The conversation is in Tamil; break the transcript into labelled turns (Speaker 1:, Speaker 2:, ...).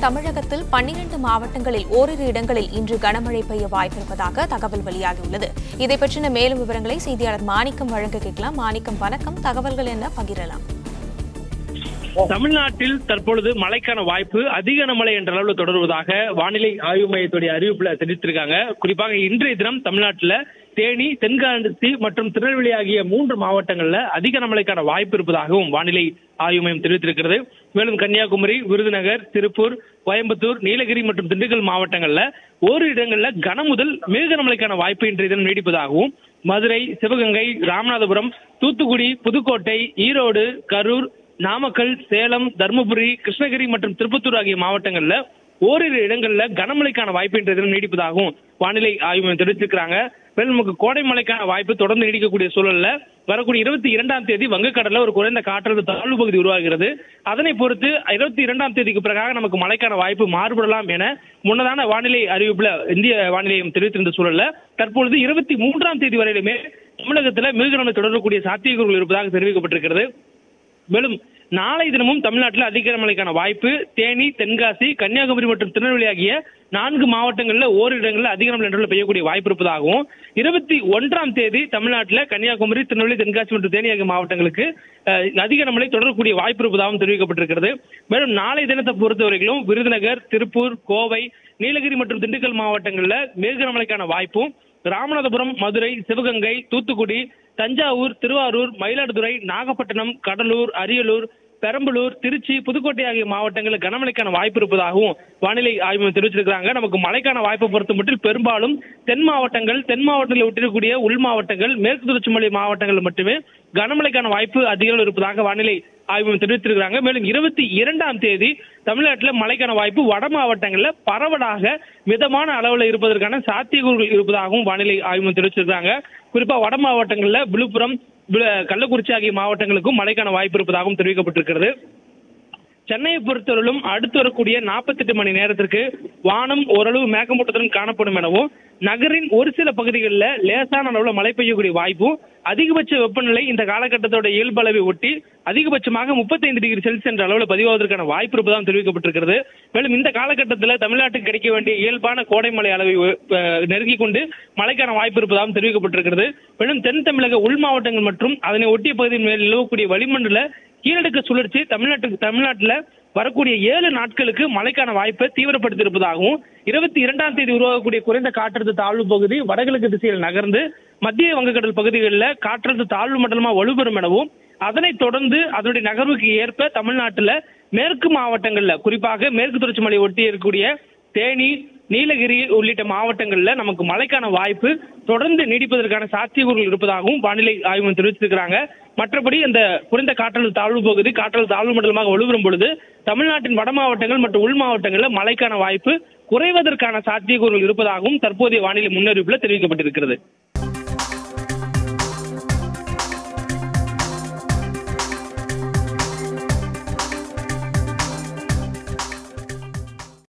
Speaker 1: தமிழகத்தில் பன்னிரண்டு மாவட்டங்களில் ஓரிரு இடங்களில் இன்று கனமழை பெய்ய வாய்ப்பிருப்பதாக தகவல் வெளியாகியுள்ளது இதை பற்றின மேலும் விவரங்களை செய்தியாளர் மாணிக்கம் வழங்க கேட்கலாம் மாணிக்கம் வணக்கம் தகவல்கள் என்ன பகிரலாம்
Speaker 2: தமிழ்நாட்டில் தற்பொழுது மழைக்கான வாய்ப்பு அதிக கனமழை என்ற அளவில் தொடர்வதாக வானிலை ஆய்வு மையத்துடைய அறிவிப்புல தெரிவித்திருக்காங்க குறிப்பாக இன்றைய தினம் தமிழ்நாட்டில் தேனி தென்காசி மற்றும் திருநெல்வேலி ஆகிய மூன்று மாவட்டங்கள்ல அதிக கனமழைக்கான வாய்ப்பு இருப்பதாகவும் வானிலை ஆய்வு மையம் தெரிவித்திருக்கிறது மேலும் கன்னியாகுமரி விருதுநகர் திருப்பூர் கோயம்புத்தூர் நீலகிரி மற்றும் திண்டுக்கல் மாவட்டங்கள்ல ஓரிரு இடங்கள்ல கன முதல் மிக கனமழைக்கான வாய்ப்பு இன்றைய தினம் நீடிப்பதாகவும் மதுரை சிவகங்கை ராமநாதபுரம் தூத்துக்குடி புதுக்கோட்டை ஈரோடு கரூர் நாமக்கல் சேலம் தருமபுரி கிருஷ்ணகிரி மற்றும் திருப்பத்தூர் ஆகிய மாவட்டங்கள்ல ஓரிரு இடங்கள்ல கனமழைக்கான வாய்ப்பு இன்றைய தினம் நீடிப்பதாகவும் வானிலை ஆய்வு மையம் தெரிவித்திருக்கிறாங்க மேலும் நமக்கு கோடை மழைக்கான வாய்ப்பு தொடர்ந்து நீடிக்கக்கூடிய சூழல்ல வரக்கூடிய இருபத்தி இரண்டாம் தேதி வங்கக்கடல்ல ஒரு குறைந்த காற்றழுத்த தாழ்வு பகுதி உருவாகிறது அதனை பொறுத்து இருபத்தி இரண்டாம் தேதிக்கு பிறகாக நமக்கு மழைக்கான வாய்ப்பு மாறுபடலாம் என முன்னதான வானிலை அறிவிப்புல இந்திய வானிலை மையம் தெரிவித்திருந்த சூழல்ல தற்பொழுது இருபத்தி மூன்றாம் தேதி வரையிலுமே தமிழகத்துல மிருகநமை தொடரக்கூடிய சாத்தியக்கூறுகள் இருப்பதாக தெரிவிக்கப்பட்டிருக்கிறது மேலும் நாளை தினமும் தமிழ்நாட்டில் அதிக கனமழைக்கான வாய்ப்பு தேனி தென்காசி கன்னியாகுமரி மற்றும் திருநெல்வேலி ஆகிய நான்கு மாவட்டங்களில் ஓரிரு இடங்களில் அதிக கனமழை என்று பெய்யக்கூடிய வாய்ப்பு இருப்பதாகவும் இருபத்தி ஒன்றாம் தேதி தமிழ்நாட்டில் கன்னியாகுமரி திருநெல்வேலி தென்காசி மற்றும் தேனி ஆகிய மாவட்டங்களுக்கு அஹ், அதிக கனமழை தொடரக்கூடிய வாய்ப்பு இருப்பதாகவும் தெரிவிக்கப்பட்டிருக்கிறது மேலும் நாளை தினத்தை பொறுத்தவரையிலும் விருதுநகர் திருப்பூர் கோவை நீலகிரி மற்றும் திண்டுக்கல் மாவட்டங்களில் மிக கனமழைக்கான வாய்ப்பும் ராமநாதபுரம் மதுரை சிவகங்கை தூத்துக்குடி தஞ்சாவூர் திருவாரூர் மயிலாடுதுறை நாகப்பட்டினம் கடலூர் அரியலூர் பெரம்பலூர் திருச்சி புதுக்கோட்டை ஆகிய மாவட்டங்களில் கனமழைக்கான வாய்ப்பு இருப்பதாகவும் வானிலை ஆய்வு மையம் தெரிவிச்சிருக்காங்க நமக்கு மழைக்கான வாய்ப்பை பொறுத்த மட்டும் பெரும்பாலும் தென் மாவட்டங்கள் தென் மாவட்டங்களில் விட்டிருக்கக்கூடிய உள் மாவட்டங்கள் மேற்கு தொடர்ச்சி மலை மாவட்டங்கள் மட்டுமே கனமழைக்கான வாய்ப்பு அதிகம் இருப்பதாக வானிலை ஆய்வு மையம் தெரிவித்திருக்கிறாங்க மேலும் இருபத்தி இரண்டாம் தேதி தமிழ்நாட்டில் மழைக்கான வாய்ப்பு வட மாவட்டங்களில் பரவலாக மிதமான அளவில் இருப்பதற்கான சாத்தியக்கூறுகள் இருப்பதாகவும் வானிலை ஆய்வு மையம் தெரிவிச்சிருக்காங்க குறிப்பா வட மாவட்டங்களில் விழுப்புரம் வி- கள்ளக்குறிச்சி ஆகிய மாவட்டங்களுக்கும் மழைக்கான வாய்ப்பு இருப்பதாகவும் தெரிவிக்கப்பட்டிருக்கிறது சென்னையை பொறுத்தவரையிலும் அடுத்து வரக்கூடிய 48 மணி நேரத்திற்கு வானம் ஓரளவு மேகமூட்டத்துடன் காணப்படும் எனவும் நகரின் ஒரு சில பகுதிகளில் லேசான அளவில் மழை பெய்யக்கூடிய வாய்ப்பும் அதிகபட்ச வெப்பநிலை இந்த காலகட்டத்தோட இயல்பளவை ஒட்டி அதிகபட்சமாக 35 டிகிரி செல்சியஸ் என்ற அளவில் பதிவாவதற்கான வாய்ப்பு இருப்பதாக தெரிவிக்கப்பட்டிருக்கிறது மேலும் இந்த காலகட்டத்தில் தமிழ்நாட்டுக்கு கிடைக்க வேண்டிய இயல்பான கோடை மழை அளவை அஹ், நெருங்கிக் கொண்டு மழைக்கான வாய்ப்பு இருப்பதாகவும் தெரிவிக்கப்பட்டிருக்கிறது மேலும் தென் தமிழக உள் மாவட்டங்கள் மற்றும் அதனை ஒட்டிய பகுதியின் மேல் நிலவக்கூடிய வளிமண்டல கீழடுக்கு சுழற்சி தமிழ்நாட்டுக்கு தமிழ்நாட்டில் வரக்கூடிய ஏழு நாட்களுக்கு மழைக்கான வாய்ப்பை தீவிரப்படுத்தி இருப்பதாகவும் இருபத்தி இரண்டாம் தேதி உருவாகக்கூடிய குறைந்த காற்றழுத்த தாழ்வு பகுதி வடகிழக்கு திசையில் நகர்ந்து மத்திய வங்கக்கடல் பகுதிகளில் காற்றழுத்த தாழ்வு மண்டலமாக வலுப்பெறும் எனவும் அதனைத் தொடர்ந்து அதனுடைய நகர்வுக்கு ஏற்ப தமிழ்நாட்டில் மேற்கு மாவட்டங்களில் குறிப்பாக மேற்கு தொடர்ச்சி மலை ஒட்டி இருக்கக்கூடிய தேனி நீலகிரி உள்ளிட்ட மாவட்டங்களில் நமக்கு மழைக்கான வாய்ப்பு தொடர்ந்து நீடிப்பதற்கான சாத்தியக்கூறுகள் இருப்பதாகவும் வானிலை ஆய்வு மையம் தெரிவித்திருக்கிறாங்க மற்றபடி அந்த குறைந்த காற்றழுத்த தாழ்வு பகுதி காற்றழுத்த தாழ்வு மண்டலமாக வலுவரும் பொழுது தமிழ்நாட்டின் வட மாவட்டங்கள் மற்றும் உள் மாவட்டங்களில் மழைக்கான வாய்ப்பு குறைவதற்கான சாத்தியக்கூறுகள் இருப்பதாகவும் தற்போதைய வானிலை முன்னறிவிப்பில் தெரிவிக்கப்பட்டிருக்கிறது